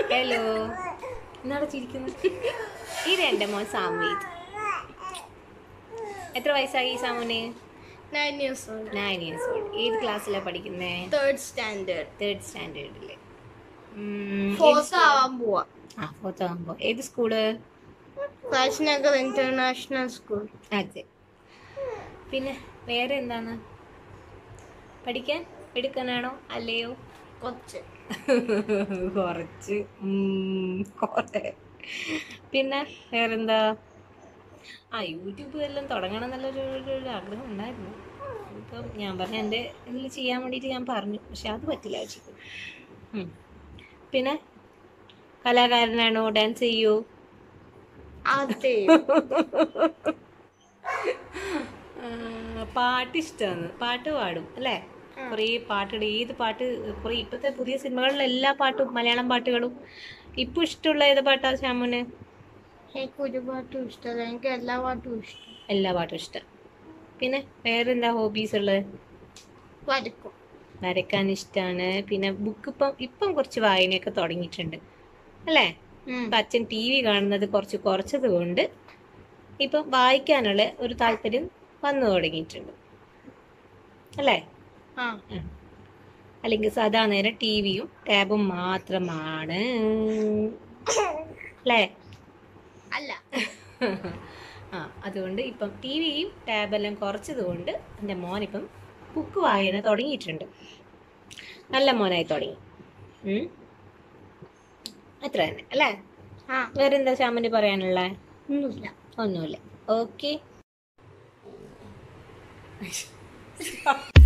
Hello എന്നാടെ ചിരിക്കുന്നത് ഇത് എൻ്റെ മോൻ സാമീത് എത്ര വയസ്സായി സാമുന് Nine years old. Nine years old ഏത് ക്ലാസ്സിലാണ് പഠിക്കുന്നത് Third standard. തേർഡ് സ്റ്റാൻഡേർഡിൽ Fourth ആവാൻ പോവാ ആ ഫോർത്ത് ആകുമ്പോൾ ഏത് സ്കൂള് രാജ്നഗർ ഇന്റർനാഷണൽ സ്കൂൾ അതെ പിന്നെ വേറെ എന്താണ് പഠിക്കാൻ എടുക്കാനാണോ അല്ലയോ കൊച്ച് കുറച്ച് ഉം, കുറെ പിന്നെ വേറെന്താ ആ യൂട്യൂബ് എല്ലാം തുടങ്ങണം എന്നുള്ളൊരു ഒരു- ഒരു ആഗ്രഹം ഉണ്ടായിരുന്നു ഇപ്പം ഞാൻ പറഞ്ഞ എൻ്റെ ഇതിൽ ചെയ്യാൻ വേണ്ടിയിട്ട് ഞാൻ പറഞ്ഞു പക്ഷെ അത് പറ്റില്ല ആവശ്യത്തിന് ഉം. പിന്നെ കലാകാരനാണോ ഡാൻസ് ചെയ്യൂ അതെ പാട്ട് ഇഷ്ടമാണ് പാട്ട് പാടും അല്ലേ കുറേ പാട്ടുകൾ ഏത് പാട്ട് കുറേ ഇപ്പോഴത്തെ പുതിയ സിനിമകളിലെ എല്ലാ പാട്ടും മലയാളം പാട്ടുകളും ഇപ്പം ഇഷ്ടമുള്ള ഏത് പാട്ടാ ശ്യാമുന് എനിക്ക് ഒരു പാട്ടും ഇഷ്ടമല്ല എനിക്ക് എല്ലാ പാട്ടും ഇഷ്ടം എല്ലാ പാട്ടും ഇഷ്ടം പിന്നെ വേറെന്താ ഹോബീസ് ഉള്ളത് വരക്കും വരയ്ക്കാൻ ഇഷ്ടമാണ് പിന്നെ ബുക്ക് ഇപ്പം ഇപ്പം കുറച്ച് വായനയൊക്കെ തുടങ്ങിയിട്ടുണ്ട് അല്ലേ ഉം. ഇപ്പം അച്ഛൻ ടി വി കാണുന്നത് കുറച്ച് കുറച്ചത് കൊണ്ട് ഇപ്പം വായിക്കാനുള്ള ഒരു താല്പര്യം വന്നു തുടങ്ങിയിട്ടുണ്ട് അല്ലേ ആ ഉം. അല്ലെങ്കിൽ സാധാ നേരം ടി വിയും ടാബും മാത്രമാണ് അല്ലേ അല്ല ആ അതുകൊണ്ട് ഇപ്പം ടി വിയും ടാബെല്ലാം കുറച്ചത് കൊണ്ട് എൻ്റെ മോനിപ്പം ബുക്ക് വായന തുടങ്ങിയിട്ടുണ്ട് നല്ല മോനായി തുടങ്ങി ഉം. അത്ര തന്നെ അല്ലേ ആ വേറെന്താ ശ്യാമന് പറയാനുള്ള ഒന്നുമില്ല ഒന്നുമില്ല ഓക്കെ